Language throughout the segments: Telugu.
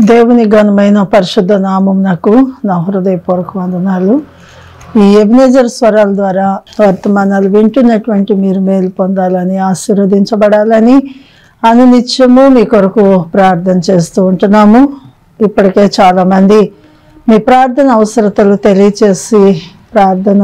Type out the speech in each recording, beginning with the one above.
దేవుని ఘనమైన పరిశుద్ధ నామం నాకు నా హృదయపూర్వక వందనాలు ఈ ఎబ్నేజర్ స్వరాల ద్వారా వర్తమానాలు వింటున్నటువంటి మీరు మేలు పొందాలని ఆశీర్వదించబడాలని అనునిత్యము మీ కొరకు ప్రార్థన చేస్తూ ఉంటున్నాము ఇప్పటికే చాలామంది మీ ప్రార్థన అవసరతలు తెలియచేసి ప్రార్థన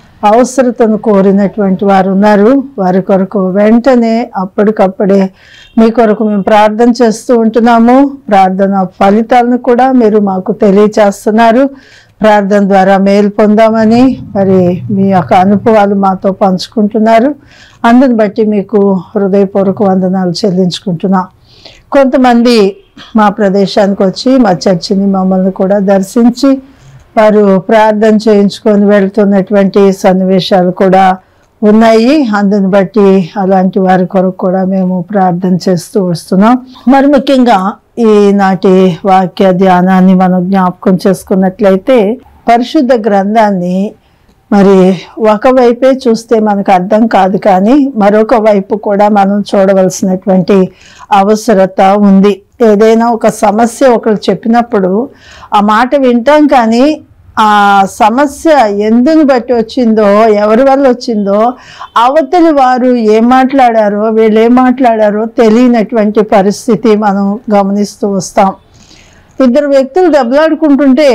అవసరతను కోరినటువంటి వారు ఉన్నారు వారి కొరకు వెంటనే అప్పటికప్పుడే మీ కొరకు మేము ప్రార్థన చేస్తూ ఉంటున్నాము ప్రార్థన ఫలితాలను కూడా మీరు మాకు తెలియచేస్తున్నారు ప్రార్థన ద్వారా మేలు పొందామని మరి మీ యొక్క అనుభవాలు మాతో పంచుకుంటున్నారు అందుని బట్టి మీకు హృదయపూర్వక వందనాలు చెల్లించుకుంటున్నాం కొంతమంది మా ప్రదేశానికి వచ్చి మా చర్చిని మమ్మల్ని కూడా దర్శించి వారు ప్రార్థన చేయించుకొని వెళ్తున్నటువంటి సన్నివేశాలు కూడా ఉన్నాయి అందుని బట్టి అలాంటి వారి కొరకు కూడా మేము ప్రార్థన చేస్తూ వస్తున్నాం మరి ముఖ్యంగా ఈనాటి వాక్య ధ్యానాన్ని మనం జ్ఞాపకం చేసుకున్నట్లయితే పరిశుద్ధ గ్రంథాన్ని మరి ఒకవైపే చూస్తే మనకు అర్థం కాదు కానీ మరొక వైపు కూడా మనం చూడవలసినటువంటి అవసరత ఉంది ఏదైనా ఒక సమస్య ఒకరు చెప్పినప్పుడు ఆ మాట వింటాం కానీ ఆ సమస్య ఎందుని బట్టి వచ్చిందో ఎవరి వల్ల వచ్చిందో అవతలి వారు ఏం మాట్లాడారో వీళ్ళు ఏం మాట్లాడారో తెలియనటువంటి పరిస్థితి మనం గమనిస్తూ వస్తాం ఇద్దరు వ్యక్తులు దెబ్బలాడుకుంటుంటే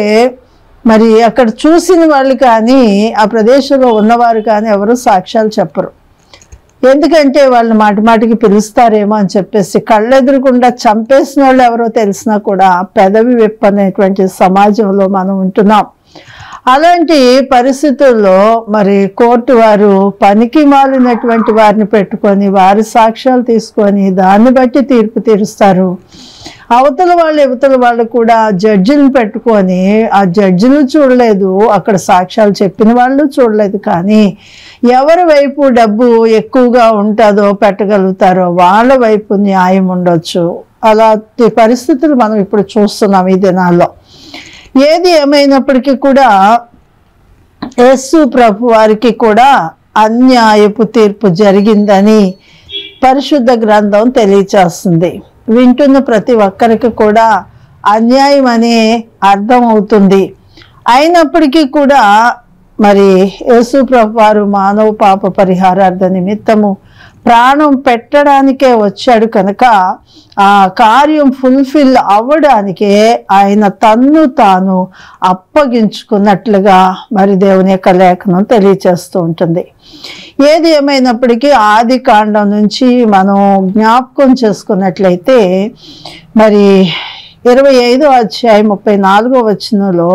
మరి అక్కడ చూసిన వాళ్ళు కానీ ఆ ప్రదేశంలో ఉన్నవారు కానీ ఎవరు సాక్ష్యాలు చెప్పరు ఎందుకంటే వాళ్ళు మాటి మాటికి పిలుస్తారేమో అని చెప్పేసి కళ్ళెదురకుండా చంపేసిన వాళ్ళు ఎవరో తెలిసినా కూడా పెదవి విప్పనేటువంటి సమాజంలో మనం ఉంటున్నాం అలాంటి పరిస్థితుల్లో మరి కోర్టు వారు పనికి మాలినటువంటి వారిని పెట్టుకొని వారి సాక్ష్యాలు తీసుకొని దాన్ని బట్టి తీర్పు తీరుస్తారు అవతల వాళ్ళు యువతల వాళ్ళు కూడా జడ్జిని పెట్టుకొని ఆ జడ్జిలు చూడలేదు అక్కడ సాక్ష్యాలు చెప్పిన వాళ్ళు చూడలేదు కానీ ఎవరి వైపు డబ్బు ఎక్కువగా ఉంటుందో పెట్టగలుగుతారో వాళ్ళ వైపు న్యాయం ఉండొచ్చు అలాంటి పరిస్థితులు మనం ఇప్పుడు చూస్తున్నాం ఈ దినాల్లో ఏది ఏమైనప్పటికీ కూడా యేసు ప్రభు వారికి కూడా అన్యాయపు తీర్పు జరిగిందని పరిశుద్ధ గ్రంథం తెలియచేస్తుంది వింటున్న ప్రతి ఒక్కరికి కూడా అన్యాయం అనే అర్థం అవుతుంది అయినప్పటికీ కూడా మరి యేసు ప్రభు వారు మానవ పాప పరిహారార్థ నిమిత్తము ప్రాణం పెట్టడానికే వచ్చాడు కనుక ఆ కార్యం ఫుల్ఫిల్ అవ్వడానికే ఆయన తన్ను తాను అప్పగించుకున్నట్లుగా మరి దేవుని యొక్క లేఖనం తెలియచేస్తూ ఉంటుంది ఏది ఏమైనప్పటికీ ఆది కాండం నుంచి మనం జ్ఞాపకం చేసుకున్నట్లయితే మరి ఇరవై ఐదో అధ్యాయం ముప్పై నాలుగో వచనంలో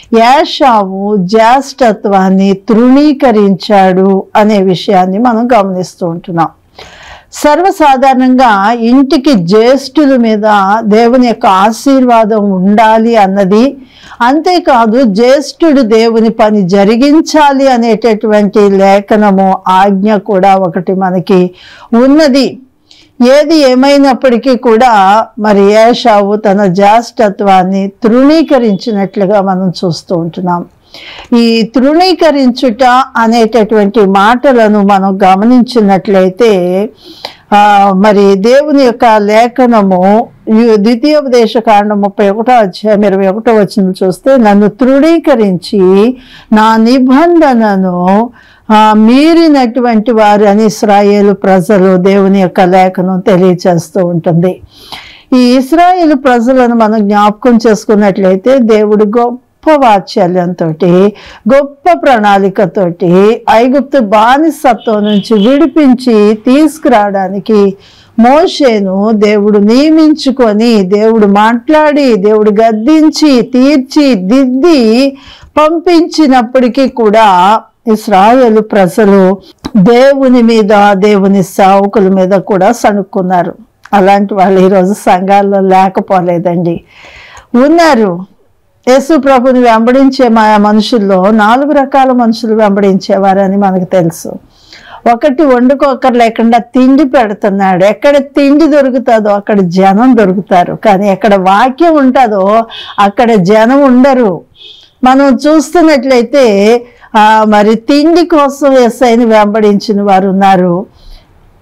యాషావు జ్యేష్ఠత్వాన్ని తృణీకరించాడు అనే విషయాన్ని మనం గమనిస్తూ ఉంటున్నాం సర్వసాధారణంగా ఇంటికి జ్యేష్ఠుల మీద దేవుని యొక్క ఆశీర్వాదం ఉండాలి అన్నది అంతేకాదు జ్యేష్ఠుడు దేవుని పని జరిగించాలి అనేటటువంటి లేఖనము ఆజ్ఞ కూడా ఒకటి మనకి ఉన్నది ఏది ఏమైనప్పటికీ కూడా మరి ఏషావు తన జ్యేష్ఠత్వాన్ని తృణీకరించినట్లుగా మనం చూస్తూ ఉంటున్నాం ఈ తృణీకరించుట అనేటటువంటి మాటలను మనం గమనించినట్లయితే ఆ, మరి దేవుని యొక్క లేఖనము ఈ ద్వితీయోపదేశ కాండం ముప్పై ఒకటో అధ్యాయం ఇరవై ఒకటో వచ్చిన చూస్తే నన్ను తృణీకరించి నా నిబంధనను ఆ, మీరినటువంటి వారు అని ఇస్రాయేలు ప్రజలు దేవుని యొక్క లేఖనం తెలియచేస్తూ ఉంటుంది ఈ ఇస్రాయేల్ ప్రజలను మనం జ్ఞాపకం చేసుకున్నట్లయితే దేవుడు గొప్ప వాత్సల్యంతో గొప్ప ప్రణాళికతోటి ఐగుప్తు బానిసత్వం నుంచి విడిపించి తీసుకురావడానికి మోషేను దేవుడు నియమించుకొని దేవుడు మాట్లాడి దేవుడు గద్దించి తీర్చి దిద్ది పంపించినప్పటికీ కూడా ఇస్రాయేలు ప్రజలు దేవుని మీద దేవుని సేవకుల మీద కూడా సణుక్కున్నారు అలాంటి వాళ్ళు ఈరోజు సంఘాల్లో లేకపోలేదండి ఉన్నారు యేసు ప్రభుని వెంబడించే మా మనుషుల్లో నాలుగు రకాల మనుషులు వెంబడించేవారని మనకు తెలుసు ఒకటి వండుకోకరు లేకుండా తిండి పెడుతున్నాడు ఎక్కడ తిండి దొరుకుతుందో అక్కడ జనం దొరుకుతారు కానీ ఎక్కడ వాక్యం ఉంటుందో అక్కడ జనం ఉండరు మనం చూస్తున్నట్లయితే ఆ, మరి తిండి కోసం ఎస్ఐని వెంబడించిన వారు ఉన్నారు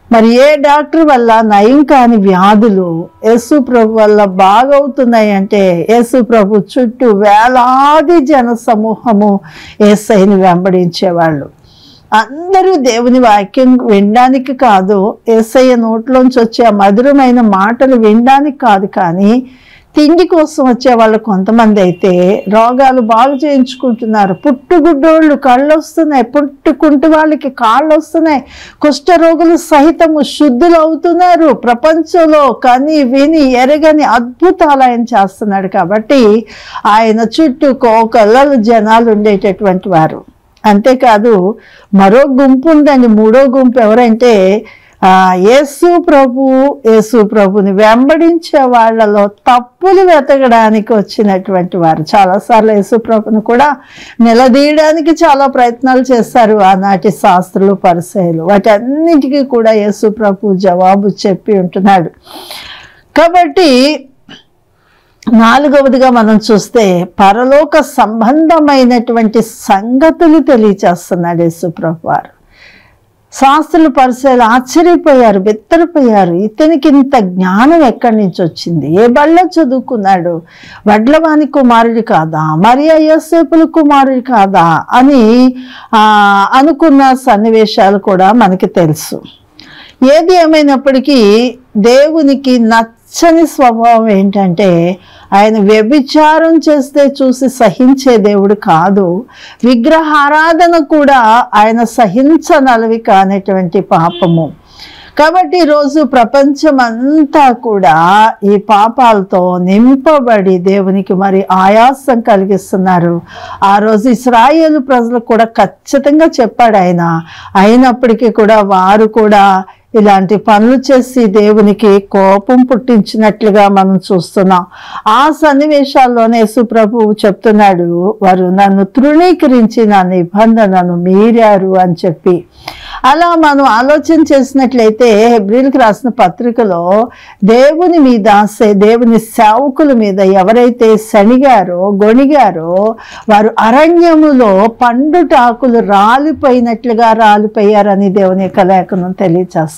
మరి ఏ డాక్టర్ వల్ల నయం కాని వ్యాధులు యేసు ప్రభు వల్ల బాగవుతున్నాయి అంటే యేసు ప్రభు చుట్టూ వేలాది జన సమూహము ఏసైని వెంబడించేవాళ్ళు అందరూ దేవుని వాక్యం వినడానికి కాదు ఏసయ్య నోట్లోంచి వచ్చే ఆ మధురమైన మాటలు వినడానికి కాదు కానీ తిండి కోసం వచ్చే వాళ్ళు కొంతమంది అయితే రోగాలు బాగు చేయించుకుంటున్నారు పుట్టుగుడ్డోళ్ళు కళ్ళు వస్తున్నాయి పుట్టుకుంటు వాళ్ళకి కాళ్ళు వస్తున్నాయి కుష్ఠరోగులు సహితము శుద్ధులు అవుతున్నారు ప్రపంచంలో కని విని ఎరగని అద్భుతాలు ఆయన చేస్తున్నాడు కాబట్టి ఆయన చుట్టూ కోకల్లలు జనాలు ఉండేటటువంటి వారు అంతేకాదు మరో గుంపు ఉందండి మూడో గుంపు ఎవరంటే ఆ యేసు ప్రభు యేసు ప్రభుని వెంబడించే వాళ్ళలో తప్పులు వెతకడానికి వచ్చినటువంటి వారు చాలాసార్లు యేసు ప్రభుని కూడా నిలదీయడానికి చాలా ప్రయత్నాలు చేస్తారు ఆనాటి శాస్త్రులు పరిచయలు వాటన్నిటికీ కూడా యేసు ప్రభు జవాబు చెప్పి ఉంటున్నాడు కాబట్టి నాలుగవదిగా మనం చూస్తే పరలోక సంబంధమైనటువంటి సంగతులు తెలియచేస్తున్నాడు యేసుప్రభు వారు శాస్త్రులు పరిచయాలు ఆశ్చర్యపోయారు బెత్తరిపోయారు ఇతనికి ఇంత జ్ఞానం ఎక్కడి నుంచి వచ్చింది ఏ బళ్ళ చదువుకున్నాడు వడ్లవాని కుమారుడి కాదా మరి యోసేపుల కుమారుడి కాదా అని ఆ, అనుకున్న సన్నివేశాలు కూడా మనకి తెలుసు ఏది ఏమైనప్పటికీ దేవునికి నచ్చని స్వభావం ఏంటంటే ఆయన వ్యభిచారం చేస్తే చూసి సహించే దేవుడు కాదు విగ్రహారాధన కూడా ఆయన సహించనలవి కానటువంటి పాపము కాబట్టి ఈరోజు ప్రపంచం అంతా కూడా ఈ పాపాలతో నింపబడి దేవునికి మరి ఆయాసం కలిగిస్తున్నారు ఆ రోజు ఇస్రాయేలు ప్రజలకు కూడా ఖచ్చితంగా చెప్పాడు ఆయన అయినప్పటికీ కూడా వారు కూడా ఇలాంటి పనులు చేసి దేవునికి కోపం పుట్టించినట్లుగా మనం చూస్తున్నాం ఆ సన్నివేశాల్లోనే సుప్రభువు చెప్తున్నాడు వారు నన్ను తృణీకరించి నా నిబంధనను మీరారు అని చెప్పి అలా మనం ఆలోచన చేసినట్లయితే హెబ్రిల్కి రాసిన పత్రికలో దేవుని మీద సే- దేవుని సేవకుల మీద ఎవరైతే శనిగారో గొణిగారో వారు అరణ్యములో పండుటాకులు రాలిపోయినట్లుగా రాలిపోయారని దేవుని యొక్క లేఖనం తెలియచేస్తుంది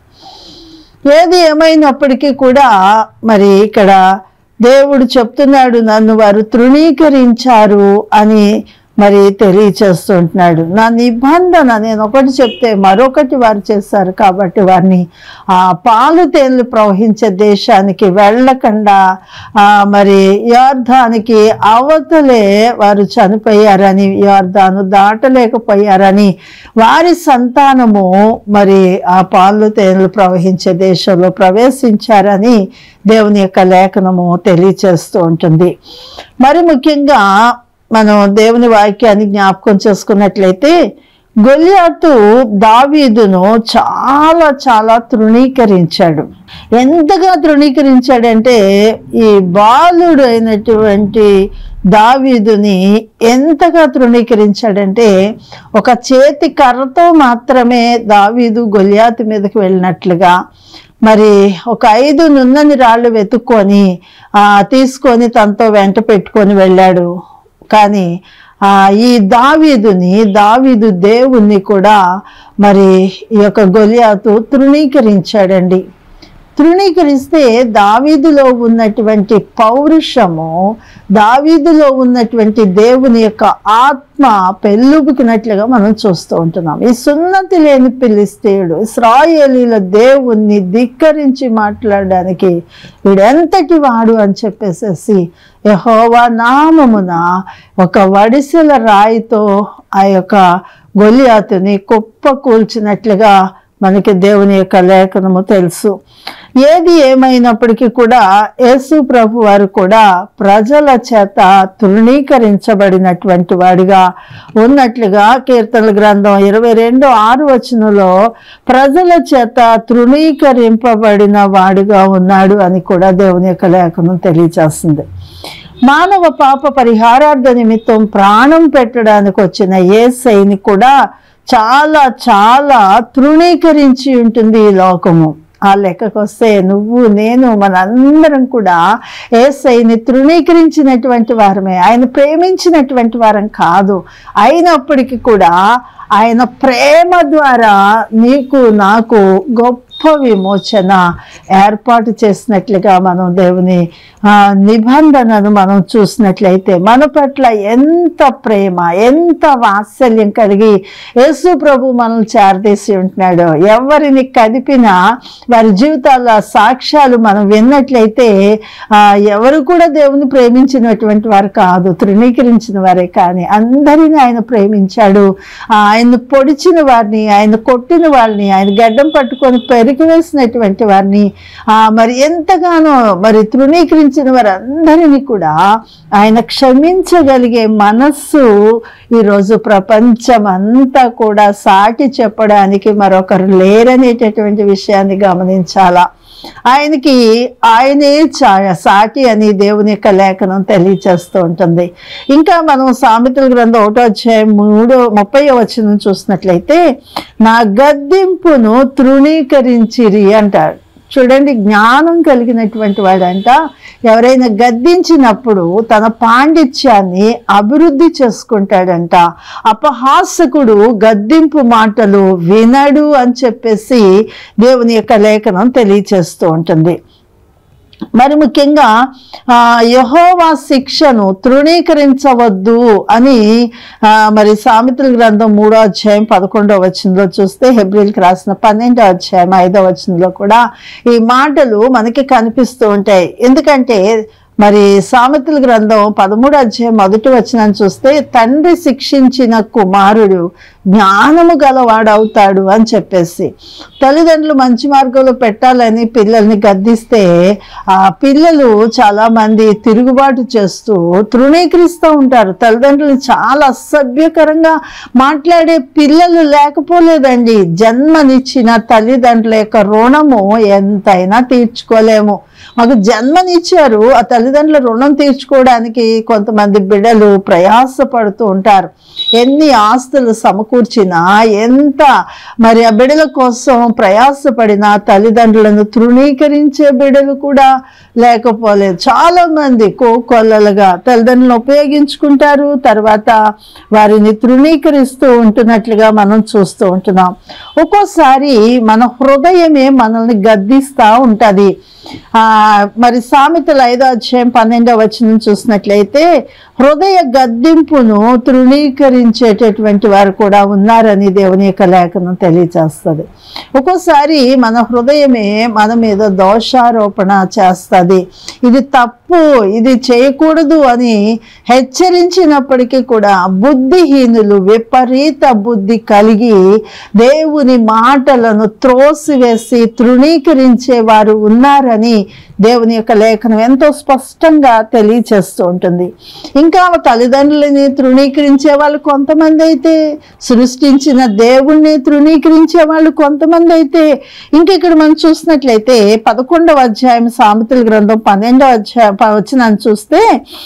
ఏది ఏమైనప్పటికీ కూడా మరి ఇక్కడ దేవుడు చెప్తున్నాడు నన్ను వారు తృణీకరించారు అని మరి తెలియచేస్తుంటున్నాడు నా నిబంధన నేను ఒకటి చెప్తే మరొకటి వారు చేస్తారు కాబట్టి వారిని ఆ పాలు తేనెలు ప్రవహించే దేశానికి వెళ్ళకుండా ఆ, మరి యోర్ధానికి అవతలే వారు చనిపోయారని యోర్ధాను దాటలేకపోయారని వారి సంతానము మరి ఆ పాలు తేనెలు ప్రవహించే దేశంలో ప్రవేశించారని దేవుని యొక్క లేఖనము తెలియచేస్తూ ఉంటుంది మరి ముఖ్యంగా మనం దేవుని వాక్యాన్ని జ్ఞాపకం చేసుకున్నట్లయితే గొలియాతు దావీదును చాలా చాలా తృణీకరించాడు ఎంతగా తృణీకరించాడంటే ఈ బాలుడు అయినటువంటి దావీదుని ఎంతగా తృణీకరించాడంటే ఒక చేతి కర్రతో మాత్రమే దావీదు గొలియాతు మీదకి వెళ్ళినట్లుగా మరి ఒక ఐదు నున్నని రాళ్ళు వెతుక్కొని ఆ తీసుకొని తనతో వెంట పెట్టుకొని వెళ్ళాడు కానీ ఆ ఈ దావీదుని దావీదు దేవుణ్ణి కూడా మరి ఈ యొక్క గొలియాతు తృణీకరించాడండి తృణీకరిస్తే దావీదులో ఉన్నటువంటి పౌరుషము దావీదులో ఉన్నటువంటి దేవుని యొక్క ఆత్మ పెళ్ళుబుకినట్లుగా మనం చూస్తూ ఉంటున్నాం ఈ సున్నతి లేని పిలిస్తేయుడు ఇస్రాయేలీల దేవుణ్ణి ధిక్కరించి మాట్లాడడానికి వీడెంతటి వాడు అని చెప్పేసేసి యహోవా నామమున ఒక వడిసెల రాయితో ఆ యొక్క గొలియాతుని కుప్ప కూల్చినట్లుగా మనకి దేవుని యొక్క లేఖనము తెలుసు ఏది ఏమైనప్పటికీ కూడా యేసు ప్రభు వారు కూడా ప్రజల చేత తృణీకరించబడినటువంటి వాడిగా ఉన్నట్లుగా కీర్తనల గ్రంథం ఇరవై రెండు ఆరు వచనంలో ప్రజల చేత తృణీకరింపబడిన వాడిగా ఉన్నాడు అని కూడా దేవుని యొక్క లేఖనం తెలియజేస్తుంది మానవ పాప పరిహారార్థ నిమిత్తం ప్రాణం పెట్టడానికి వచ్చిన ఏసైని కూడా చాలా చాలా తృణీకరించి ఉంటుంది ఈ లోకము ఆ లెక్కకు వస్తే నువ్వు నేను మనందరం కూడా ఏసైని తృణీకరించినటువంటి వారమే ఆయన ప్రేమించినటువంటి వారం కాదు అయినప్పటికీ కూడా ఆయన ప్రేమ ద్వారా నీకు నాకు గొప్ప విమోచన ఏర్పాటు చేసినట్లుగా మనం దేవుని ఆ, నిబంధనను మనం చూసినట్లయితే మన పట్ల ఎంత ప్రేమ ఎంత వాత్సల్యం కలిగి యేసు ప్రభు మనల్ని చేరదీసి ఉంటున్నాడు ఎవరిని కదిపినా వారి జీవితాల సాక్ష్యాలు మనం విన్నట్లయితే ఆ, ఎవరు కూడా దేవుని ప్రేమించినటువంటి వారు కాదు తృణీకరించిన వారే కానీ అందరినీ ఆయన ప్రేమించాడు ఆ, ఆయన పొడిచిన వారిని ఆయన కొట్టిన వారిని ఆయన గడ్డం పట్టుకొని పెరిగివేసినటువంటి వారిని ఆ, మరి ఎంతగానో మరి తృణీకరించిన వారందరినీ కూడా ఆయన క్షమించగలిగే మనస్సు ఈరోజు ప్రపంచం అంతా కూడా సాటి చెప్పడానికి మరొకరు లేరనేటటువంటి విషయాన్ని గమనించాలా ఆయనకి ఆయనే ఛాయ సాటి అని దేవుని యొక్క లేఖనం తెలియచేస్తూ ఉంటుంది ఇంకా మనం సామెతల గ్రంథం ఒకటో అధ్యాయం మూడో ముప్పై వచనం చూసినట్లయితే నా గద్దింపును తృణీకరించిరి అంటాడు చూడండి జ్ఞానం కలిగినటువంటి వాడంట ఎవరైనా గద్దించినప్పుడు తన పాండిత్యాన్ని అభివృద్ధి చేసుకుంటాడంట అపహాసకుడు గద్దింపు మాటలు వినడు అని చెప్పేసి దేవుని యొక్క లేఖనం తెలియచేస్తూ ఉంటుంది మరి ముఖ్యంగా ఆ, యెహోవా శిక్షను తృణీకరించవద్దు అని ఆ, మరి సామెతల గ్రంథం మూడో అధ్యాయం పదకొండో వచనంలో చూస్తే హెబ్రిల్కి రాసిన పన్నెండో అధ్యాయం ఐదో వచనంలో కూడా ఈ మాటలు మనకి కనిపిస్తూ ఉంటాయి ఎందుకంటే మరి సామెతల గ్రంథం పదమూడు అధ్యాయం మొదటి వచనాన్ని చూస్తే తండ్రి శిక్షించిన కుమారుడు జ్ఞానము గలవాడవుతాడు అని చెప్పేసి తల్లిదండ్రులు మంచి మార్గంలో పెట్టాలని పిల్లల్ని గద్దిస్తే ఆ పిల్లలు చాలా మంది తిరుగుబాటు చేస్తూ తృణీకరిస్తూ ఉంటారు తల్లిదండ్రులు చాలా అసభ్యకరంగా మాట్లాడే పిల్లలు లేకపోలేదండి జన్మనిచ్చిన తల్లిదండ్రుల యొక్క రుణము ఎంతైనా తీర్చుకోలేము మాకు జన్మనిచ్చారు ఆ తల్లిదండ్రుల రుణం తీర్చుకోవడానికి కొంతమంది బిడ్డలు ప్రయాసపడుతూ ఉంటారు ఎన్ని ఆస్తులు సమకూర్చినా ఎంత మరి ఆ బిడ్డల కోసం ప్రయాసపడిన తల్లిదండ్రులను తృణీకరించే బిడ్డలు కూడా లేకపోలేదు చాలా మంది కోకొల్లలుగా తల్లిదండ్రులను ఉపయోగించుకుంటారు తర్వాత వారిని తృణీకరిస్తూ ఉంటున్నట్లుగా మనం చూస్తూ ఉంటున్నాం ఒక్కోసారి మన హృదయమే మనల్ని గద్దిస్తూ ఉంటుంది ఆ మరి సామెతలు ఐదో అధ్యాయం పన్నెండో వచనం చూసినట్లయితే హృదయ గద్దింపును తృణీకరించేటటువంటి వారు కూడా ఉన్నారని దేవుని యొక్క లేఖనం తెలియచేస్తుంది ఒక్కోసారి మన హృదయమే మన మీద దోషారోపణ చేస్తుంది ఇది తప్పు ఇది చేయకూడదు అని హెచ్చరించినప్పటికీ కూడా బుద్ధిహీనులు విపరీత బుద్ధి కలిగి దేవుని మాటలను త్రోసివేసి తృణీకరించే వారు ఉన్నారని దేవుని యొక్క లేఖనం ఎంతో స్పష్టంగా తెలియచేస్తూ ఉంటుంది ఇంకా తల్లిదండ్రులని తృణీకరించే వాళ్ళు కొంతమంది అయితే సృష్టించిన దేవుణ్ణి తృణీకరించే వాళ్ళు కొంతమంది అయితే ఇంకా ఇక్కడ మనం చూసినట్లయితే పదకొండవ అధ్యాయం సామెతల గ్రంథం పన్నెండవ అధ్యాయం వచ్చినాన్ని చూస్తే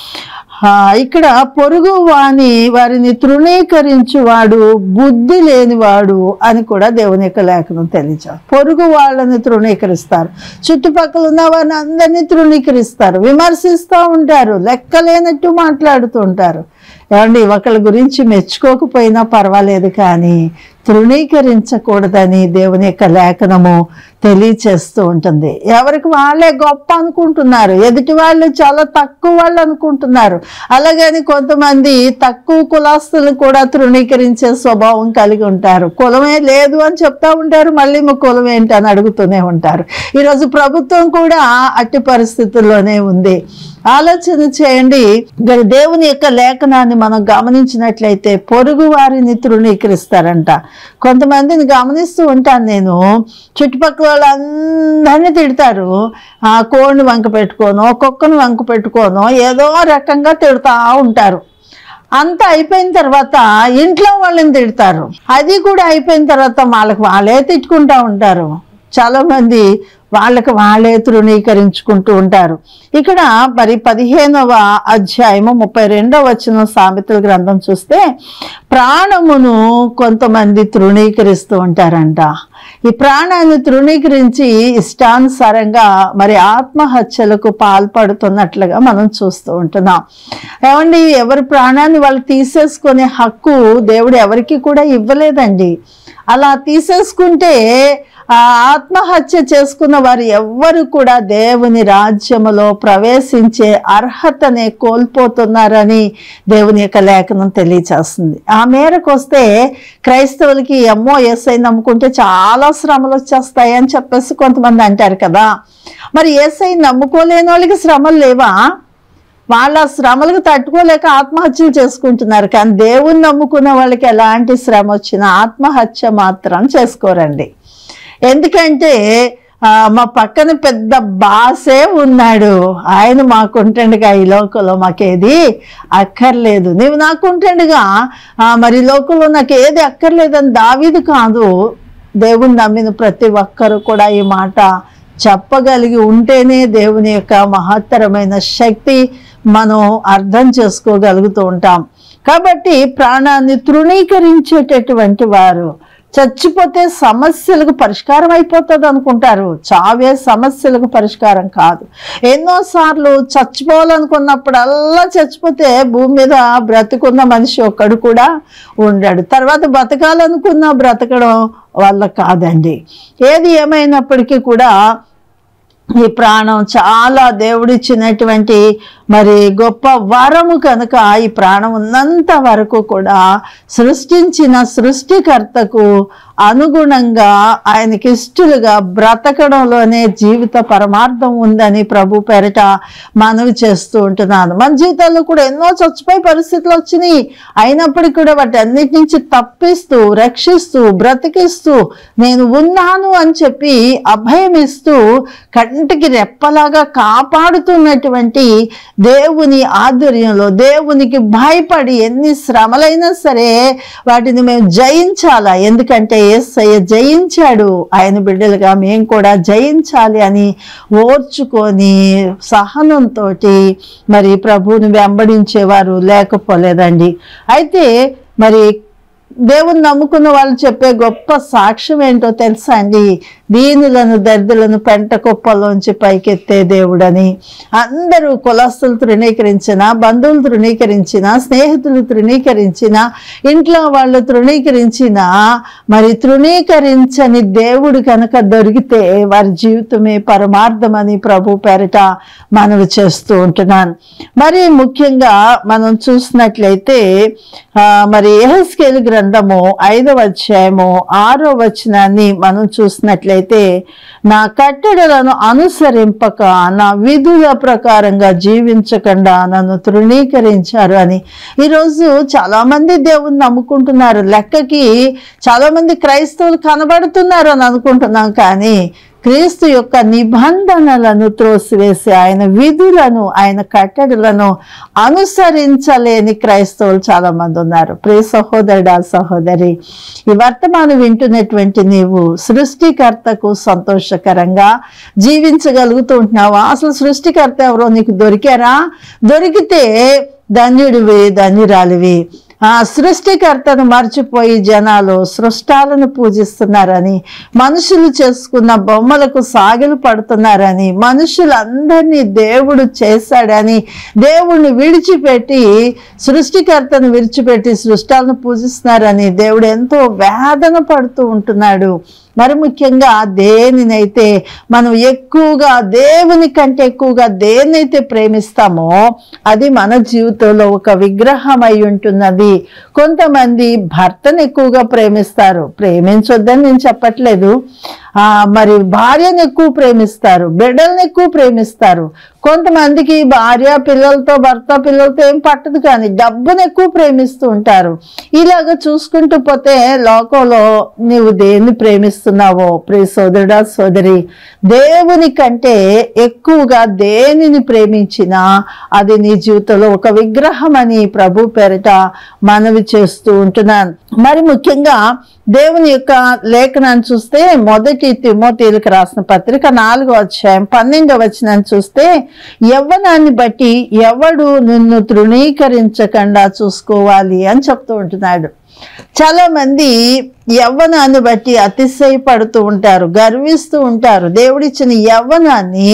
ఆ, ఇక్కడ పొరుగు వాని వారిని తృణీకరించువాడు బుద్ధి లేనివాడు అని కూడా దేవుని యొక్క లేఖనం తెలియచారు పొరుగు వాళ్ళని తృణీకరిస్తారు చుట్టుపక్కల ఉన్న వారిని అందరినీ తృణీకరిస్తారు విమర్శిస్తూ ఉంటారు లెక్కలేనట్టు మాట్లాడుతూ ఉంటారు ఏమండి ఒకళ్ళ గురించి మెచ్చుకోకపోయినా పర్వాలేదు కానీ తృణీకరించకూడదని దేవుని యొక్క లేఖనము తెలియచేస్తూ ఉంటుంది ఎవరికి వాళ్ళే గొప్ప అనుకుంటున్నారు ఎదుటి వాళ్ళు చాలా తక్కువ వాళ్ళు అనుకుంటున్నారు అలాగని కొంతమంది తక్కువ కులాస్తులను కూడా తృణీకరించే స్వభావం కలిగి ఉంటారు కులమే లేదు అని చెప్తా ఉంటారు మళ్ళీ మా కులం ఏంటి అని అడుగుతూనే ఉంటారు ఈరోజు ప్రభుత్వం కూడా అట్టి పరిస్థితుల్లోనే ఉంది ఆలోచన చేయండి ఇక్కడ దేవుని యొక్క లేఖనాన్ని మనం గమనించినట్లయితే పొరుగు వారిని తృణీకరిస్తారంట కొంతమందిని గమనిస్తూ ఉంటాను నేను చుట్టుపక్కల వాళ్ళందరినీ తిడతారు ఆ కోడిని వంక పెట్టుకోనో కుక్కను వంక పెట్టుకోనో ఏదో రకంగా తిడతా ఉంటారు అంతా అయిపోయిన తర్వాత ఇంట్లో వాళ్ళని తిడతారు అది కూడా అయిపోయిన తర్వాత వాళ్ళకి వాళ్ళే తిట్టుకుంటా ఉంటారు చాలా మంది వాళ్ళకి వాళ్ళే తృణీకరించుకుంటూ ఉంటారు ఇక్కడ మరి పదిహేనవ అధ్యాయము ముప్పై రెండవ వచ్చిన సామెతల గ్రంథం చూస్తే ప్రాణమును కొంతమంది తృణీకరిస్తూ ఉంటారంట ఈ ప్రాణాన్ని తృణీకరించి ఇష్టానుసారంగా మరి ఆత్మహత్యలకు పాల్పడుతున్నట్లుగా మనం చూస్తూ ఉంటున్నాం ఏమండి ఎవరి ప్రాణాన్ని వాళ్ళు తీసేసుకునే హక్కు దేవుడు ఎవరికి కూడా ఇవ్వలేదండి అలా తీసేసుకుంటే ఆ ఆత్మహత్య చేసుకున్న వారు ఎవ్వరు కూడా దేవుని రాజ్యములో ప్రవేశించే అర్హతనే కోల్పోతున్నారని దేవుని యొక్క లేఖనం తెలియచేస్తుంది ఆ మేరకు వస్తే క్రైస్తవులకి అమ్మో ఎస్ఐ నమ్ముకుంటే చాలా శ్రమలు వచ్చేస్తాయి అని చెప్పేసి కొంతమంది అంటారు కదా మరి ఏసై నమ్ముకోలేని వాళ్ళకి శ్రమలు లేవా వాళ్ళ శ్రమలకు తట్టుకోలేక ఆత్మహత్యలు చేసుకుంటున్నారు కానీ దేవుని నమ్ముకున్న వాళ్ళకి ఎలాంటి శ్రమ వచ్చినా ఆత్మహత్య మాత్రం చేసుకోరండి ఎందుకంటే ఆ, మా పక్కన పెద్ద బాసే ఉన్నాడు ఆయన మాకుంటుండగా ఈ లోకంలో మాకేది అక్కర్లేదు నీవు నాకుంటుండగా ఆ, మరి ఈ లోకంలో నాకు ఏది అక్కర్లేదని దావీదు కాదు దేవుని నమ్మిన ప్రతి ఒక్కరు కూడా ఈ మాట చెప్పగలిగి ఉంటేనే దేవుని యొక్క మహత్తరమైన శక్తి మనం అర్థం చేసుకోగలుగుతూ ఉంటాం కాబట్టి ప్రాణాన్ని తృణీకరించేటటువంటి వారు చచ్చిపోతే సమస్యలకు పరిష్కారం అయిపోతుంది అనుకుంటారు చావే సమస్యలకు పరిష్కారం కాదు ఎన్నోసార్లు చచ్చిపోవాలనుకున్నప్పుడల్లా చచ్చిపోతే భూమి మీద బ్రతుకున్న మనిషి ఒక్కడు కూడా ఉండడు తర్వాత బ్రతకాలనుకున్న బ్రతకడం వల్ల కాదండి ఏది ఏమైనప్పటికీ కూడా ఈ ప్రాణం చాలా దేవుడిచ్చినటువంటి మరి గొప్ప వరము కనుక ఈ ప్రాణం ఉన్నంత వరకు కూడా సృష్టించిన సృష్టికర్తకు అనుగుణంగా ఆయనకి ఇష్టలుగా బ్రతకడంలోనే జీవిత పరమార్థం ఉందని ప్రభు పేరిట మనవి చేస్తూ ఉంటున్నాను మన జీవితాల్లో కూడా ఎన్నో చచ్చిపోయే పరిస్థితులు వచ్చినాయి అయినప్పటికీ కూడా వాటి అన్నిటి నుంచి తప్పిస్తూ రక్షిస్తూ బ్రతికిస్తూ నేను ఉన్నాను అని చెప్పి అభయం ఇస్తూ కంటికి రెప్పలాగా కాపాడుతున్నటువంటి దేవుని ఆధ్వర్యంలో దేవునికి భయపడి ఎన్ని శ్రమలైనా సరే వాటిని మేము జయించాలా ఎందుకంటే ఏసయ్య జయించాడు ఆయన బిడ్డలుగా మేము కూడా జయించాలి అని ఓర్చుకొని సహనంతో మరి ప్రభువుని వెంబడించేవారు లేకపోలేదండి అయితే మరి దేవుని నమ్ముకున్న వాళ్ళు చెప్పే గొప్ప సాక్ష్యం ఏంటో తెలుసా అండి దీనులను దరిద్రులను పెంట కుప్పలోంచి పైకెత్తే దేవుడని అందరూ కులస్తులు తృణీకరించిన బంధువులు తృణీకరించిన స్నేహితులు తృణీకరించిన ఇంట్లో వాళ్ళు తృణీకరించిన మరి తృణీకరించని దేవుడు కనుక దొరికితే వారి జీవితమే పరమార్థమని ప్రభు పేరిట మనవి చేస్తూ ఉంటున్నాను మరి ముఖ్యంగా మనం చూసినట్లయితే ఆ, మరి ఎహెస్కేల్ గ్రంథము ఐదవ అధ్యాయము ఆరో వచనాన్ని మనం చూసినట్లయితే నా కట్టడలను అనుసరింపక నా విధుల ప్రకారంగా జీవించకుండా నన్ను తృణీకరించారు అని ఈరోజు చాలా మంది దేవుని నమ్ముకుంటున్నారు లెక్కకి చాలా మంది క్రైస్తవులు కనబడుతున్నారు అని అనుకుంటున్నాం కానీ క్రీస్తు యొక్క నిబంధనలను త్రోసివేసి ఆయన విధులను ఆయన కట్టడలను అనుసరించలేని క్రైస్తవులు చాలా మంది ఉన్నారు ప్రియ సహోదరుడా సహోదరి ఈ వర్తమానం వింటున్నటువంటి నీవు సృష్టికర్తకు సంతోషకరంగా జీవించగలుగుతూ ఉంటున్నావా అసలు సృష్టికర్త ఎవరో నీకు దొరికారా దొరికితే ధన్యుడివి ధన్యురాలివి ఆ సృష్టికర్తను మర్చిపోయి జనాలు సృష్టాలను పూజిస్తున్నారని మనుషులు చేసుకున్న బొమ్మలకు సాగిలు పడుతున్నారని మనుషులందరినీ దేవుడు చేశాడని దేవుణ్ణి విడిచిపెట్టి సృష్టికర్తను విడిచిపెట్టి సృష్టాలను పూజిస్తున్నారని దేవుడు ఎంతో వేదన పడుతూ ఉంటున్నాడు మరి ముఖ్యంగా దేనినైతే మనం ఎక్కువగా దేవుని కంటే ఎక్కువగా దేన్నైతే ప్రేమిస్తామో అది మన జీవితంలో ఒక విగ్రహం అయి ఉంటున్నది కొంతమంది భర్తను ఎక్కువగా ప్రేమిస్తారు ప్రేమించొద్దని నేను చెప్పట్లేదు ఆ మరి భార్యను ఎక్కువ ప్రేమిస్తారు బిడ్డలను ఎక్కువ ప్రేమిస్తారు కొంతమందికి భార్య పిల్లలతో భర్త పిల్లలతో ఏం పట్టదు కానీ డబ్బును ఎక్కువ ప్రేమిస్తూ ఉంటారు ఇలాగ చూసుకుంటూ పోతే లోకంలో నీవు దేన్ని ప్రేమిస్తున్నావో ప్రియ సోదరుడా సోదరి దేవుని కంటే ఎక్కువగా దేనిని ప్రేమించినా అది నీ జీవితంలో ఒక విగ్రహం అని ప్రభు పేరిట మనవి చేస్తూ ఉంటున్నాను మరి ముఖ్యంగా దేవుని యొక్క లేఖనాన్ని చూస్తే మొదటి మొదటి తిమోతీలకు రాసిన పత్రిక నాలుగో అధ్యాయం పన్నెండవ వచనాన్ని చూస్తే యవ్వనాన్ని బట్టి ఎవడు నిన్ను తృణీకరించకుండా చూసుకోవాలి అని చెప్తూ ఉంటున్నాడు చాలా మంది యవ్వనాన్ని బట్టి అతిశయపడుతూ ఉంటారు గర్విస్తూ ఉంటారు దేవుడిచ్చిన యవ్వనాన్ని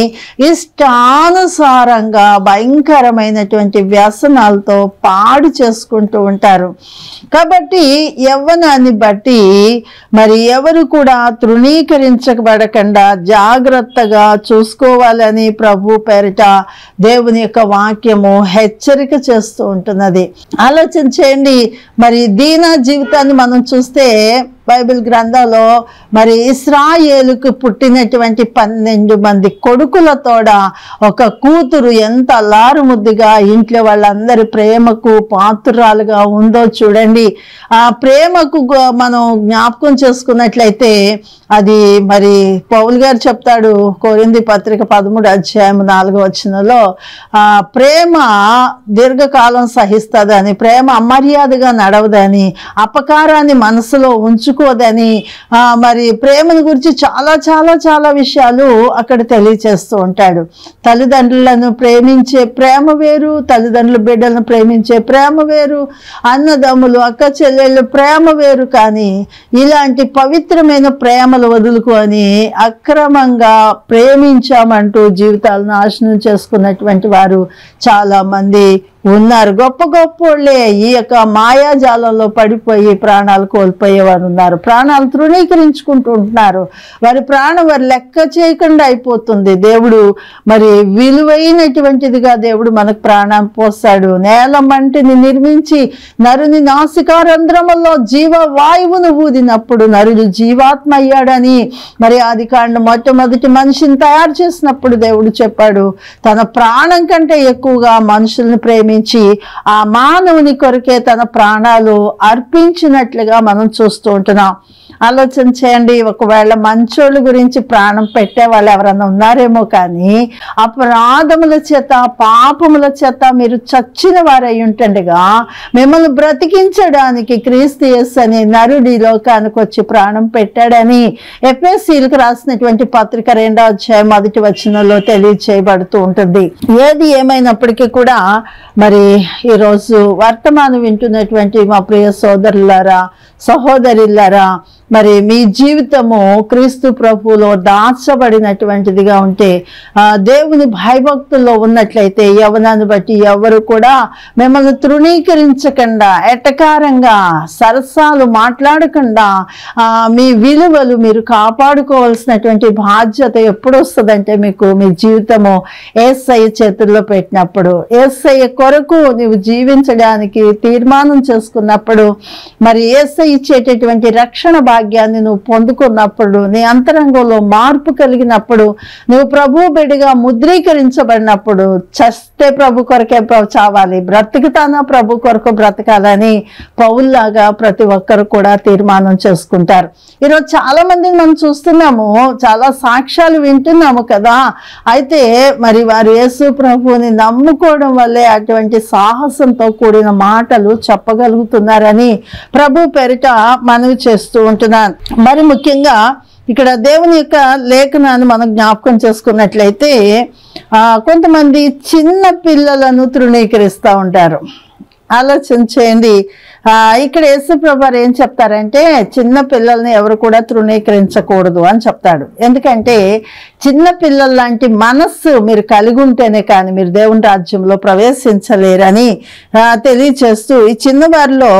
ఇష్టానుసారంగా భయంకరమైనటువంటి వ్యసనాలతో పాడు చేసుకుంటూ ఉంటారు కాబట్టి యవ్వనాన్ని బట్టి మరి ఎవరు కూడా తృణీకరించబడకుండా జాగ్రత్తగా చూసుకోవాలని ప్రభు పేరిట దేవుని యొక్క వాక్యము హెచ్చరిక చేస్తూ ఉంటున్నది ఆలోచన చేయండి మరి దీన జీవితాన్ని మనం చూస్తే బైబిల్ గ్రంథంలో మరి ఇస్రాయేలుకు పుట్టినటువంటి పన్నెండు మంది కొడుకులతోడ ఒక కూతురు ఎంత అల్లారు ముద్దుగా ఇంట్లో వాళ్ళందరి ప్రేమకు పాత్రురాలుగా ఉందో చూడండి ఆ ప్రేమకు గ- మనం జ్ఞాపకం చేసుకున్నట్లయితే అది మరి పౌల్ గారు చెప్తాడు కోరింది పత్రిక పదమూడు అధ్యాయం నాలుగో వచనంలో ఆ ప్రేమ దీర్ఘకాలం సహిస్తుందని ప్రేమ అమర్యాదగా నడవదని అపకారాన్ని మనసులో ఉంచుకోదని ఆ, మరి ప్రేమను గురించి చాలా చాలా చాలా విషయాలు అక్కడ తెలియచేస్తూ ఉంటాడు తల్లిదండ్రులను ప్రేమించే ప్రేమ వేరు తల్లిదండ్రుల బిడ్డలను ప్రేమించే ప్రేమ వేరు అన్నదమ్ములు అక్క చెల్లెళ్ళు ప్రేమ వేరు కానీ ఇలాంటి పవిత్రమైన ప్రేమలు వదులుకొని అక్రమంగా ప్రేమించామంటూ జీవితాలను నాశనం చేసుకున్నటువంటి వారు చాలా మంది ఉన్నారు గొప్ప గొప్ప వాళ్ళే ఈ యొక్క మాయాజాలంలో పడిపోయి ప్రాణాలు కోల్పోయేవారు ఉన్నారు ప్రాణాలు తృణీకరించుకుంటూ ఉంటున్నారు వారి ప్రాణం వారి లెక్క చేయకుండా అయిపోతుంది దేవుడు మరి విలువైనటువంటిదిగా దేవుడు మనకు ప్రాణం పోస్తాడు నేల మంటిని నిర్మించి నరుని నాసికారంధ్రములో జీవ వాయువును ఊదినప్పుడు నరుడు జీవాత్మ అయ్యాడని మరి ఆది కాండ మొట్టమొదటి మనిషిని తయారు చేసినప్పుడు దేవుడు చెప్పాడు తన ప్రాణం కంటే ఎక్కువగా మనుషుల్ని ప్రేమించి ఆ మానవుని కొరకే తన ప్రాణాలు అర్పించినట్లుగా మనం చూస్తూ ఉంటున్నాం ఆలోచన చేయండి ఒకవేళ మంచోళ్ళ గురించి ప్రాణం పెట్టే వాళ్ళు ఎవరైనా ఉన్నారేమో కానీ అపరాధముల చేత పాపముల చేత మీరు చచ్చిన వారై ఉంటుండగా మిమ్మల్ని బ్రతికించడానికి క్రీస్తు యేసు అనే నరుడి లోకానికి వచ్చి ప్రాణం పెట్టాడని ఎఫ్ఎస్సీలకు రాసినటువంటి పత్రిక రెండో అధ్యాయం మొదటి వచనంలో తెలియచేయబడుతూ ఉంటుంది ఏది ఏమైనప్పటికీ కూడా మరి ఈరోజు వర్తమానం వింటున్నటువంటి మా ప్రియ సోదరులారా సహోదరులారా మరి మీ జీవితము క్రీస్తు ప్రభువులో దాచబడినటువంటిదిగా ఉంటే ఆ, దేవుని భయభక్తుల్లో ఉన్నట్లయితే యవనాన్ని బట్టి ఎవరు కూడా మిమ్మల్ని తృణీకరించకుండా ఎటకారంగా సరసాలు మాట్లాడకుండా ఆ, మీ విలువలు మీరు కాపాడుకోవాల్సినటువంటి బాధ్యత ఎప్పుడు వస్తుందంటే మీకు మీ జీవితము ఏసఐ చేతుల్లో పెట్టినప్పుడు ఏసఐ కొరకు నువ్వు జీవించడానికి తీర్మానం చేసుకున్నప్పుడు మరి ఏసఐ ఇచ్చేటటువంటి రక్షణ భాగ్యాన్ని నువ్వు పొందుకున్నప్పుడు నీ అంతరంగంలో మార్పు కలిగినప్పుడు నువ్వు ప్రభు బిడ్డగా ముద్రీకరించబడినప్పుడు చస్తే ప్రభు కొరకే ప్ర- చావాలి బ్రతుకుతానా ప్రభు కొరకు బ్రతకాలని పౌల్లాగా ప్రతి ఒక్కరు కూడా తీర్మానం చేసుకుంటారు ఈరోజు చాలా మందిని మనం చూస్తున్నాము చాలా సాక్ష్యాలు వింటున్నాము కదా అయితే మరి వారు యేసు ప్రభువుని నమ్ముకోవడం వల్లే అటువంటి సాహసంతో కూడిన మాటలు చెప్పగలుగుతున్నారని ప్రభు పేరిట మనవి చేస్తూ ఉంటున్నాను మరి ముఖ్యంగా ఇక్కడ దేవుని యొక్క లేఖనాన్ని మనం జ్ఞాపకం చేసుకున్నట్లయితే ఆ, కొంతమంది చిన్న పిల్లలను తృణీకరిస్తూ ఉంటారు ఆలోచన చేయండి ఆ, ఇక్కడ యేసుప్రభు వారు ఏం చెప్తారంటే చిన్న పిల్లల్ని ఎవరు కూడా తృణీకరించకూడదు అని చెప్తాడు ఎందుకంటే చిన్న పిల్లల లాంటి మనస్సు మీరు కలిగి ఉంటేనే కానీ మీరు దేవుని రాజ్యంలో ప్రవేశించలేరని ఆ, తెలియచేస్తూ ఈ చిన్నవారిలో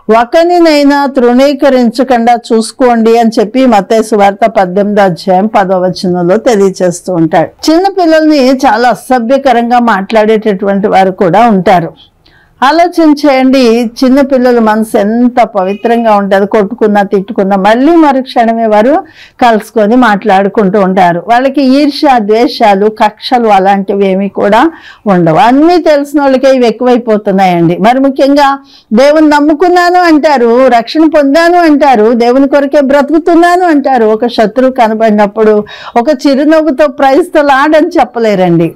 ఒకరినైనా తృణీకరించకుండా చూసుకోండి అని చెప్పి మత్తేసు వార్త పద్దెనిమిది అధ్యాయం పదో వచనంలో తెలియచేస్తూ ఉంటాడు చిన్న పిల్లల్ని చాలా అసభ్యకరంగా మాట్లాడేటటువంటి వారు కూడా ఉంటారు ఆలోచన చేయండి చిన్న పిల్లల మనసు ఎంత పవిత్రంగా ఉంటుంది కొట్టుకున్నా తిట్టుకున్నా మళ్ళీ మరుక్షణమే వారు కలుసుకొని మాట్లాడుకుంటూ ఉంటారు వాళ్ళకి ఈర్ష్య ద్వేషాలు కక్షలు అలాంటివి ఏమీ కూడా ఉండవు అన్నీ తెలిసిన వాళ్ళకే ఇవి ఎక్కువైపోతున్నాయండి మరి ముఖ్యంగా దేవుని నమ్ముకున్నాను అంటారు రక్షణ పొందాను అంటారు దేవుని కొరకే బ్రతుకుతున్నాను అంటారు ఒక శత్రువు కనబడినప్పుడు ఒక చిరునవ్వుతో ప్రైజ్తో లాడని చెప్పలేరండి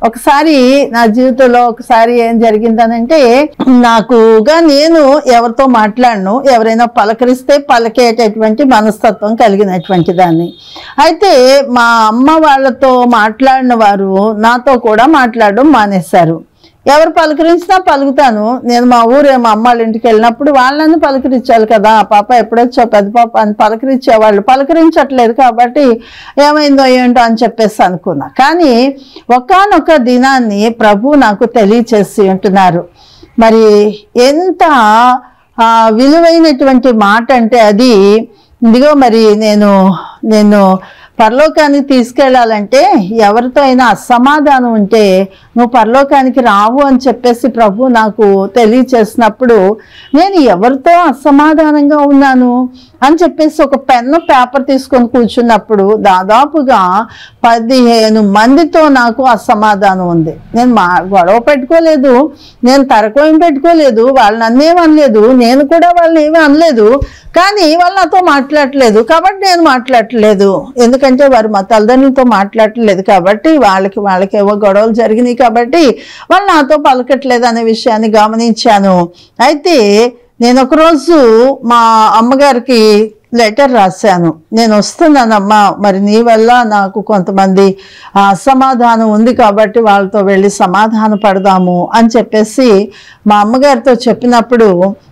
ఒకసారి నా జీవితంలో ఒకసారి ఏం జరిగిందనంటే నాకుగా నేను ఎవరితో మాట్లాడను ఎవరైనా పలకరిస్తే పలికేటటువంటి మనస్తత్వం కలిగినటువంటి దాన్ని అయితే మా అమ్మ వాళ్ళతో మాట్లాడిన వారు నాతో కూడా మాట్లాడడం మానేశారు ఎవరు పలకరించినా పలుకుతాను నేను మా ఊరే మా అమ్మ వాళ్ళ ఇంటికి వెళ్ళినప్పుడు వాళ్ళని పలకరించాలి కదా పాప ఎప్పుడొచ్చో పెద్ద పాప అని పలకరించేవాళ్ళు పలకరించట్లేదు కాబట్టి ఏమైందో ఏంటో అని చెప్పేసి అనుకున్నా కానీ ఒకానొక దినాన్ని ప్రభు నాకు తెలియచేసి ఉంటున్నారు మరి ఎంత ఆ, విలువైనటువంటి మాట అంటే అది ఇదిగో మరి నేను నేను పరలోకానికి తీసుకెళ్ళాలంటే ఎవరితో అయినా అసమాధానం ఉంటే నువ్వు పరలోకానికి రావు అని చెప్పేసి ప్రభు నాకు తెలియచేసినప్పుడు నేను ఎవరితో అసమాధానంగా ఉన్నాను అని చెప్పేసి ఒక పెన్ను పేపర్ తీసుకొని కూర్చున్నప్పుడు దాదాపుగా పదిహేను మందితో నాకు అసమాధానం ఉంది నేను మా గొడవ పెట్టుకోలేదు నేను తరకోయం పెట్టుకోలేదు వాళ్ళని అన్నేం అనలేదు నేను కూడా వాళ్ళని ఏమీ అనలేదు కానీ వాళ్ళు నాతో మాట్లాడట్లేదు కాబట్టి నేను మాట్లాడట్లేదు ఎందుకంటే వారు మా తల్లిదండ్రులతో మాట్లాడట్లేదు కాబట్టి వాళ్ళకి వాళ్ళకి ఏవో గొడవలు జరిగినాయి కాబట్టి వాళ్ళు నాతో పలకట్లేదు అనే విషయాన్ని గమనించాను అయితే నేను ఒకరోజు మా అమ్మగారికి లెటర్ రాశాను నేను వస్తున్నానమ్మా మరి నీ వల్ల నాకు కొంతమంది ఆ, అసమాధానం ఉంది కాబట్టి వాళ్ళతో వెళ్ళి సమాధాన పడదాము అని చెప్పేసి మా అమ్మగారితో చెప్పినప్పుడు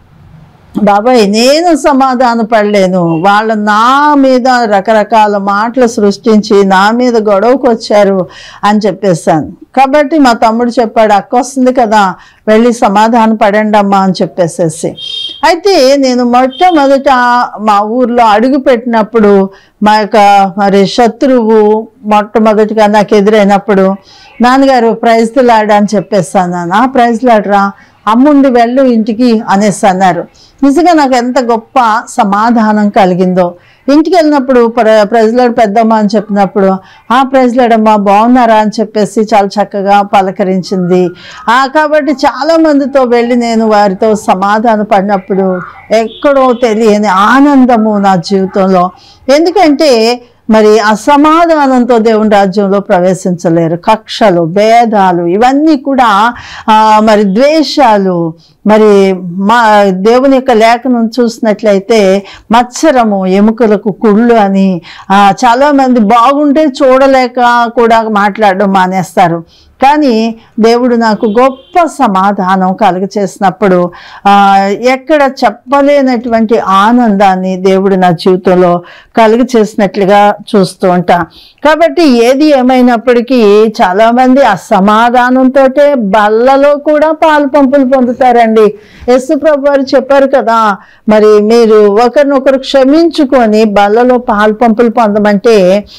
బాబాయ్ నేను సమాధాన పడలేను వాళ్ళు నా మీద రకరకాల మాటలు సృష్టించి నా మీద గొడవకు వచ్చారు అని చెప్పేశాను కాబట్టి మా తమ్ముడు చెప్పాడు అక్క వస్తుంది కదా వెళ్ళి సమాధాన పడండి అమ్మా అని చెప్పేసేసి అయితే నేను మొట్టమొదట మా ఊర్లో అడుగు పెట్టినప్పుడు మా యొక్క మరి శత్రువు మొట్టమొదటిగా నాకు ఎదురైనప్పుడు నాన్నగారు ప్రైజ్లాడా అని చెప్పేస్తాను నాన్న ప్రైజ్లాడరా అమ్ముండి వెళ్ళు ఇంటికి అనేసి అన్నారు నిజంగా నాకు ఎంత గొప్ప సమాధానం కలిగిందో ఇంటికి వెళ్ళినప్పుడు ప్ర ప్రజలాడు పెద్దమ్మ అని చెప్పినప్పుడు ఆ ప్రజలాడమ్మ బాగున్నారా అని చెప్పేసి చాలా చక్కగా పలకరించింది ఆ కాబట్టి చాలా మందితో వెళ్ళి నేను వారితో సమాధాన పడినప్పుడు ఎక్కడో తెలియని ఆనందము నా జీవితంలో ఎందుకంటే మరి అసమాధానంతో దేవుని రాజ్యంలో ప్రవేశించలేరు కక్షలు భేదాలు ఇవన్నీ కూడా ఆ, మరి ద్వేషాలు మరి మా దేవుని యొక్క లేఖనం చూసినట్లయితే మత్సరము ఎముకలకు కుళ్ళు అని ఆ, చాలా మంది బాగుంటే చూడలేక కూడా మాట్లాడడం మానేస్తారు కానీ దేవుడు నాకు గొప్ప సమాధానం కలుగచేసినప్పుడు ఆ, ఎక్కడ చెప్పలేనటువంటి ఆనందాన్ని దేవుడు నా జీవితంలో కలుగ చేసినట్లుగా చూస్తూ ఉంటా కాబట్టి ఏది ఏమైనప్పటికీ చాలామంది అసమాధానంతో బల్లలో కూడా పాలు పంపులు పొందుతారండి యస్సు ప్రభు వారు చెప్పారు కదా మరి మీరు ఒకరినొకరు క్షమించుకొని బల్లలో పాలు పంపులు పొందమంటే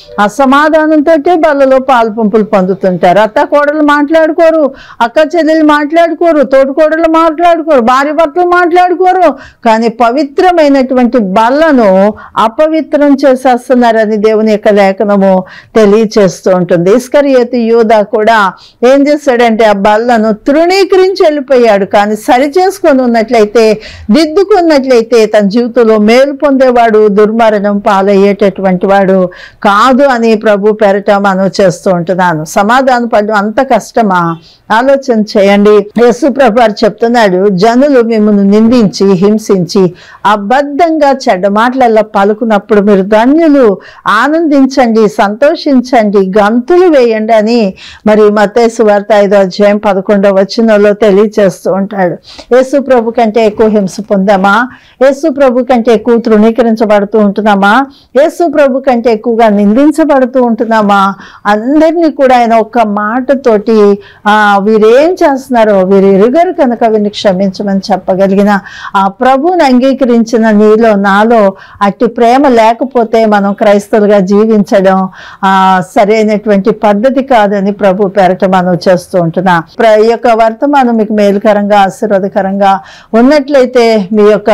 అసమాధానంతో బల్లలో పాలు పంపులు పొందుతుంటారు అత్త కోడలు మాట్లాడుకోరు అక్క చెల్లెలు మాట్లాడుకోరు తోటికోడలు మాట్లాడుకోరు భార్య భర్తలు మాట్లాడుకోరు కానీ పవిత్రమైనటువంటి బల్లను అపవిత్రం చేసేస్తున్నారని దేవుని యొక్క లేఖనము తెలియచేస్తూ ఉంటుంది ఇస్కరియోతి యూదా కూడా ఏం చేశాడంటే ఆ బల్లను తృణీకరించి వెళ్ళిపోయాడు కానీ సరి చేసుకొని ఉన్నట్లయితే దిద్దుకున్నట్లయితే తన జీవితంలో మేలు పొందేవాడు దుర్మరణం పాలయ్యేటటువంటి వాడు కాదు అని ప్రభు పెరట మనం చేస్తూ ఉంటున్నాను సమాధాన పడడం అంత కష్టమా ఆలోచన చేయండి యేసు ప్రభు వారు చెప్తున్నాడు జనులు మిమ్మల్ని నిందించి హింసించి అబద్ధంగా చెడ్డ మాటలలో పలుకున్నప్పుడు మీరు ధన్యులు ఆనందించండి సంతోషించండి గంతులు వేయండి అని మరి మతేసు వార్త ఐదో అధ్యాయం పదకొండవ వచనంలో తెలియచేస్తూ ఉంటాడు యేసు ప్రభు కంటే ఎక్కువ హింస పొందామా యేసు ప్రభు కంటే ఎక్కువ తృణీకరించబడుతూ ఉంటున్నామా యేసు ప్రభు కంటే ఎక్కువగా నిందించబడుతూ ఉంటున్నామా అందరినీ కూడా ఆయన ఒక్క మాటతోటి ఆ వీరేం చేస్తున్నారో వీరు ఎరుగరు కనుక వీరిని క్షమించమని చెప్పగలిగిన ఆ ప్రభువుని అంగీకరించిన నీలో నాలో అట్టి ప్రేమ లేకపోతే మనం క్రైస్తవులుగా జీవించడం ఆ సరైనటువంటి పద్ధతి కాదని ప్రభు పేరట మనం చేస్తూ ఉంటున్నా ప్ర- ఈ యొక్క వర్తమానం మీకు మేలుకరంగా ఆశీర్వాదకరంగా ఉన్నట్లయితే మీ యొక్క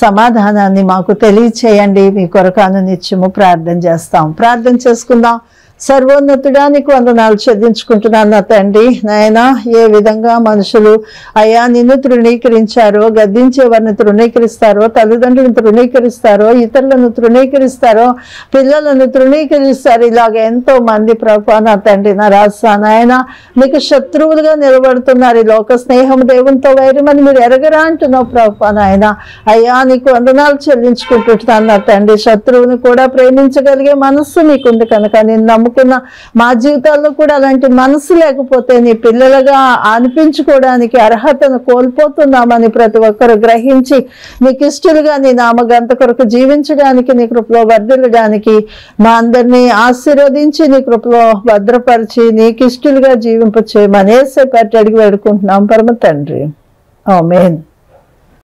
సమాధానాన్ని మాకు తెలియచేయండి మీ కొరకు నిత్యము ప్రార్థన చేస్తాం ప్రార్థన చేసుకుందాం సర్వోన్నతుడానికి వందనాలు చెల్లించుకుంటున్నాను నా తండ్రి నాయన ఏ విధంగా మనుషులు అయ్యా నిన్ను తృణీకరించారో గద్దించే వారిని తృణీకరిస్తారో తల్లిదండ్రులను తృణీకరిస్తారో ఇతరులను తృణీకరిస్తారో పిల్లలను తృణీకరిస్తారు ఇలాగ ఎంతో మంది ప్రభా నా తండ్రి నా రాసా నాయన నీకు శత్రువులుగా నిలబడుతున్నారు ఈ లోక స్నేహం దేవునితో వైరమని మీరు ఎరగరా అంటున్నావు ప్రభా నాయన అయ్యా నీకు వందనాలు చెల్లించుకుంటున్నాను నా తండ్రి శత్రువుని కూడా ప్రేమించగలిగే మనస్సు నీకుంది కనుక నేను నమ్ముకున్న మా జీవితాల్లో కూడా అలాంటి మనసు లేకపోతే నీ పిల్లలుగా అనిపించుకోవడానికి అర్హతను కోల్పోతున్నామని ప్రతి ఒక్కరు గ్రహించి నీకు ఇష్టలుగా నీ నామగంత కొరకు జీవించడానికి నీ కృపలో వర్ధిల్లడానికి మా అందరినీ ఆశీర్వదించి నీ కృపలో భద్రపరిచి నీకు ఇష్టలుగా జీవింప చేయమనేసే పట్టి అడిగి వేడుకుంటున్నాం పరమ తండ్రి ఆమేన్